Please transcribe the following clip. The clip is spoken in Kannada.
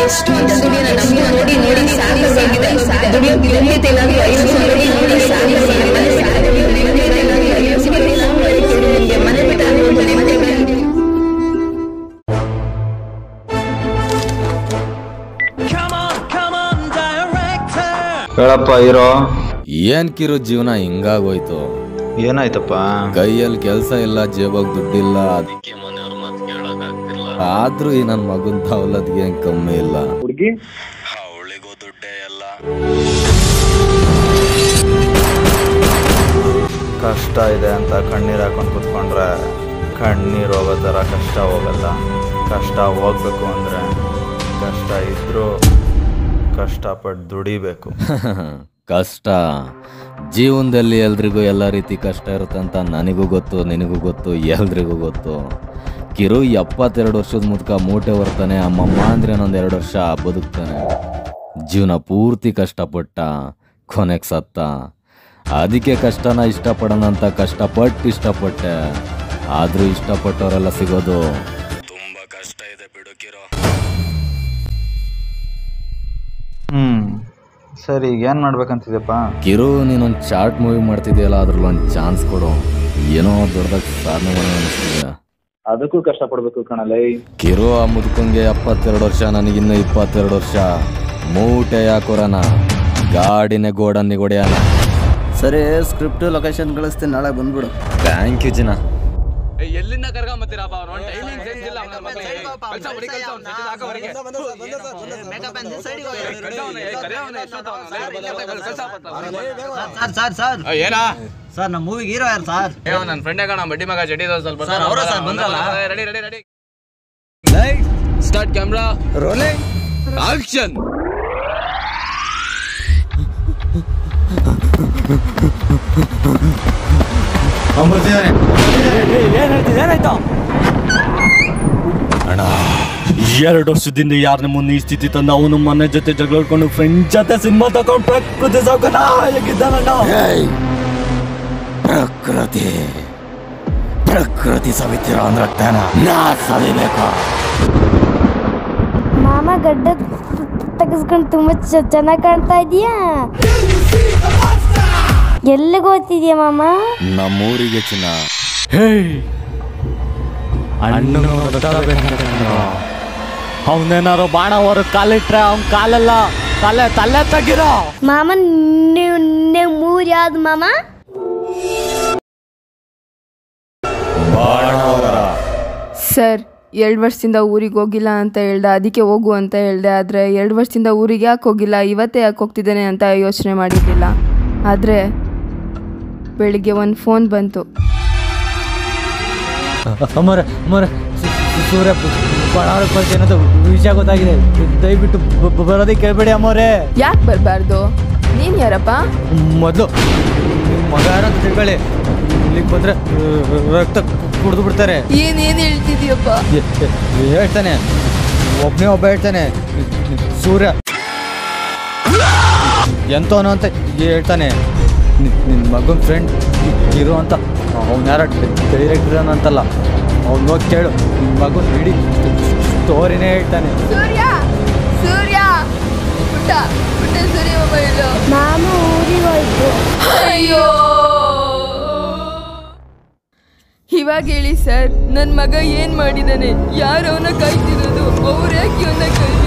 ಎಷ್ಟು ಅಂತ ದುಡಿಯೋಣ ನಮ್ಗೆ ನೋಡಿ ನೋಡಿ ಸಾಕಾಗಿದೆ ದುಡಿಯೋಕೆ ಯೋಗ್ಯತೆ ಇಲ್ಲ ಅಂದ್ರೆ ಐದು ವರ್ಷ ನೋಡಿ ನೋಡಿ ಸಾಕಾಗಿದೆ ಮನೆ ಸಾಕಾಗಿದೆ, ಯೋಗ್ಯತೆ ಇಲ್ಲ ಅಂದ್ರೆ ಐದು ವರ್ಷ ನೋಡಿ ನಾವು ಹೇಳ್ತೀವಿ ನಿಮ್ಗೆ ಮನೆ ಬಿಟ್ಟು ಆಗ್ಬೋದು ನಿಮ್ಮನೆ ಹೇಳಪ್ಪ ಹೀರೋ ಏನ್ ಕಿರು ಜೀವನ ಹಿಂಗಾಗೋಯ್ತು ಏನಾಯ್ತಪ್ಪ ಕೈಯಲ್ಲಿ ಕೆಲ್ಸ ಇಲ್ಲ ಜೇಬಾಗ್ ದುಡ್ಡಿಲ್ಲ ಅದಕ್ಕೆ ಮನೆಯವ್ರ ಮಾತು ಕೇಳೋದಾಗ್ತಿಲ್ಲ ಆದ್ರೂ ಈ ನನ್ ಮಗನ್ ದೌಲತ್ಗೆ ಏನ್ ಕಮ್ಮಿ ಇಲ್ಲ ಹುಡುಗಿ ಅವಳಿಗೂ ದುಡ್ಡೇ ಎಲ್ಲ ಕಷ್ಟ ಇದೆ ಅಂತ ಕಣ್ಣೀರ್ ಹಾಕೊಂಡು ಕುತ್ಕೊಂಡ್ರೆ ಕಣ್ಣೀರ್ ಹೋಗೋ ಥರ ಕಷ್ಟ ಹೋಗಲ್ಲ ಕಷ್ಟ ಹೋಗ್ಬೇಕು ಅಂದ್ರೆ ಕಷ್ಟ ಇದ್ರೂ ಕಷ್ಟಪಟ್ಟು ದುಡಿಬೇಕು ಕಷ್ಟ ಜೀವನದಲ್ಲಿ ಎಲ್ರಿಗೂ ಎಲ್ಲ ರೀತಿ ಕಷ್ಟ ಇರುತ್ತೆ ಅಂತ ನನಗೂ ಗೊತ್ತು ನಿನಗೂ ಗೊತ್ತು ಎಲ್ರಿಗೂ ಗೊತ್ತು ಕಿರು ಎಪ್ಪತ್ತೆರಡು ವರ್ಷದ ಮುದ್ಕ ಮೂಟೆ ಹೊರ್ತಾನೆ ಅಮ್ಮಮ್ಮ ಅಂದ್ರೆ ಇನ್ನೊಂದು ಎರಡು ವರ್ಷ ಬದುಕ್ತಾನೆ ಜೀವನ ಪೂರ್ತಿ ಕಷ್ಟಪಟ್ಟ ಕೊನೆಗೆ ಸತ್ತ ಅದಕ್ಕೆ ಕಷ್ಟನ ಇಷ್ಟಪಡೋಣ ಅಂತ ಕಷ್ಟಪಟ್ಟು ಇಷ್ಟಪಟ್ಟೆ ಆದ್ರೂ ಇಷ್ಟಪಟ್ಟವರೆಲ್ಲ ಸಿಗೋದು ತುಂಬಾ ಕಷ್ಟ ಇದೆ ಬಿಡು ಕಿರೋ ಹ್ಮ್ ಸರಿ ಈಗ ಏನ್ ಮಾಡ್ಬೇಕಂತಿದ್ಯಪ್ಪ ಕಿರು ನೀನೊಂದು ಚಾರ್ಟ್ ಮೂವಿ ಮಾಡ್ತಿದ್ಯಲ್ಲ ಅದ್ರಲ್ಲಿ ಒಂದು ಚಾನ್ಸ್ ಕೊಡು ಏನೋ ದೊಡ್ಡದಾಗಿ ಸಾಧನೆ ಮಾಡಿ ಅನಿಸ್ತಿದೆ ಅದಕ್ಕೂ ಕಷ್ಟಪಡ್ಬೇಕು ಕಣಲೇ ಕಿರು ಆ ಮುದುಕಂಗೆ ಎಪ್ಪತ್ತೆರಡು ವರ್ಷ ನನಗಿನ್ನ ಇಪ್ಪತ್ತೆರಡು ವರ್ಷ ಮೂಟೆ ಯಾಕೋರನ ಗಾಡಿನೇ ಗೋಡನ್ನಿ ಹೊಡೆಯಣ ಸರಿ ಸ್ಕ್ರಿಪ್ಟ್ ಲೊಕೇಶನ್ ಕಳಿಸ್ತೀನಿ ನಾಳೆ ಬಂದ್ಬಿಡು ಥ್ಯಾಂಕ್ ಯು ಜಿನ ಎಲ್ಲಿಂದ ಕರ್ಕೊಂಬತ್ತೀರಪ್ಪ ಅವ್ರು ಟೈಮಿಂಗ್ ಸೆನ್ಸ್ ಇಲ್ಲ ಅವ್ನ ಮಕ್ಳಿಗೆ. ಕಳ್ಸ ಬಿಡಿ, ಕಳ್ಸ ಅವ್ನ, ಸೆಟ್ಟಿಗೆ ಹಾಕೋ ಹೊರಗೆ. ಕಳ್ಸ ಅವ್ನ, ಏ, ಕರಿ ಅವ್ನ, ಎಷ್ಟೊತ್ತು ಅವ್ನ? ಲೇ, ಕಳ್ಸ ಅವ್ನ. ಸರ್ ಸರ್ ಸರ್ ಆ, ಏನಾ ಸರ್ ನಮ್ಮ ಮೂವಿಗೆ ಹೀರೋ ಯಾರು ಸರ್ ಏ ಅವ್ನ್ ನನ್ನ ಫ್ರೆಂಡೇ ಕಣ ಬಡ್ಡಿ ಮಗ ಜಡಿ ಸ್ವಲ್ಪ ಸರ್, ಅವ್ರಾ ಸರ್, ಬಂದ್ರಲ್ಲ? Ready ready ready start camera rolling action ಅಣ್ಣ ಎರಡು ವರ್ಷದಿಂದ ಯಾರನ್ನ ಮುನ್ನ ಈ ಸ್ಥಿತಿ ತಂದ ಅವನು ಮನೆ ಜೊತೆ ಜಗಳಾಡ್ಕೊಂಡು ಫ್ರೆಂಡ್ ಜೊತೆ ಸಿನಿಮಾ ತಗೊಂಡು ಪ್ರಕೃತಿ ಸಾವುಕಾರ ಹೇಗಿದ್ದಾನಣ್ಣ ಪ್ರಕೃತಿ ಪ್ರಕೃತಿ ಸವಿತಿರೋ ಅಂದ್ರೆ ನಾ ಸವಿಬೇಕು ಮಾಮ ಗಡ್ಡ ತೆಗೆಸ್ಕೊಂಡು ತುಂಬಾ ಚೆನ್ನಾಗಿ ಕಾಣ್ತಾ ಇದೀಯಾ ಎಲ್ಲಿಗೆ ಹೋಗ್ತಿದ್ಯಾ ಮಾಮ ನಮ್ಮೂರಿಗೆ ಚಿನ್ನ ಅವನೇನಾರು ಬಾಣ ಹೊರ ಕಾಲಿಟ್ರೆ ಅವ್ನ ಕಾಲೆಲ್ಲ ತಲೆ ತಲೆ ತೆಗಿರೋ ಮಾಮ ನೀವು ನೀವು ಮೂರು ಯಾವ್ದು ಮಾಮ ಸರ್ ಎರಡು ವರ್ಷದಿಂದ ಊರಿಗೆ ಹೋಗಿಲ್ಲ ಅಂತ ಹೇಳ್ದೆ ಅದಕ್ಕೆ ಹೋಗು ಅಂತ ಹೇಳ್ದೆ ಆದರೆ ಎರಡು ವರ್ಷದಿಂದ ಊರಿಗೆ ಯಾಕೆ ಹೋಗಿಲ್ಲ ಇವತ್ತೇ ಯಾಕೆ ಹೋಗ್ತಿದ್ದೇನೆ ಅಂತ ಯೋಚನೆ ಮಾಡಿರಲಿಲ್ಲ ಆದರೆ ಬೆಳಿಗ್ಗೆ ಒಂದು ಫೋನ್ ಬಂತು ಅಮ್ಮರ ಅಮ್ಮರ ಸೂರ್ಯ ಬಣಾರಕ್ಕೆ ಬರ್ತೀನಿ ಅನ್ನೋದು ವಿಷಯ ಗೊತ್ತಾಗಿದೆ ದಯವಿಟ್ಟು ಬ- ಬ- ಬರೋದಕ್ಕೆ ಕೇಳ್ಬೇಡಿ ಅಮ್ಮೋರೇ ಯಾಕೆ ಬರಬಾರ್ದು ನೀನು ಯಾರಪ್ಪ ಮೊದಲು ನಿಮ್ಮ ಮಗ ಯಾರಂತ ತಿಳ್ಕೊಳ್ಳಿ ಇಲ್ಲಿಗೆ ಬಂದರೆ ರಕ್ತ ಕುಡಿದು ಬಿಡ್ತಾರೆ ಏನೇನು ಹೇಳ್ತಿದ್ಯಪ್ಪ ಎ- ಎ- ಹೇಳ್ತಾನೆ ಒಬ್ಬನೇ ಒಬ್ಬ ಹೇಳ್ತಾನೆ ಸೂರ್ಯ ಎಂತವನು ಅಂತ ಹೇಳ್ತಾನೆ ನಿನ್ನ ಮಗನ ಫ್ರೆಂಡ್ ಇರು ಅಂತ ಅವ್ನು ಯಾರ ಡೈರೆಕ್ಟರ್ ಅಂತಲ್ಲ ಅವ್ನು ಹೋಗಿ ಕೇಳು ನಿನ್ನ ಮಗನ ಇಡೀ ಸ್ಟೋರಿನೇ ಹೇಳ್ತಾನೆ ಸೂರ್ಯ ಸೂರ್ಯ ಪುಟ್ಟ ಪುಟ್ಟ ಸೂರ್ಯ ಮೊಬೈಲು ಮಾಮ ಊರಿಗೆ ಹೋಯ್ತು ಅಯ್ಯೋ ಇವಾಗ ಹೇಳಿ ಸರ್ ನನ್ನ ಮಗ ಏನ್ ಮಾಡಿದಾನೆ ಯಾರು ಅವನ ಕಾಯ್ತಿರೋದು ಅವ್ರು ಯಾಕೆ ಇವನ್ನ ಕೈ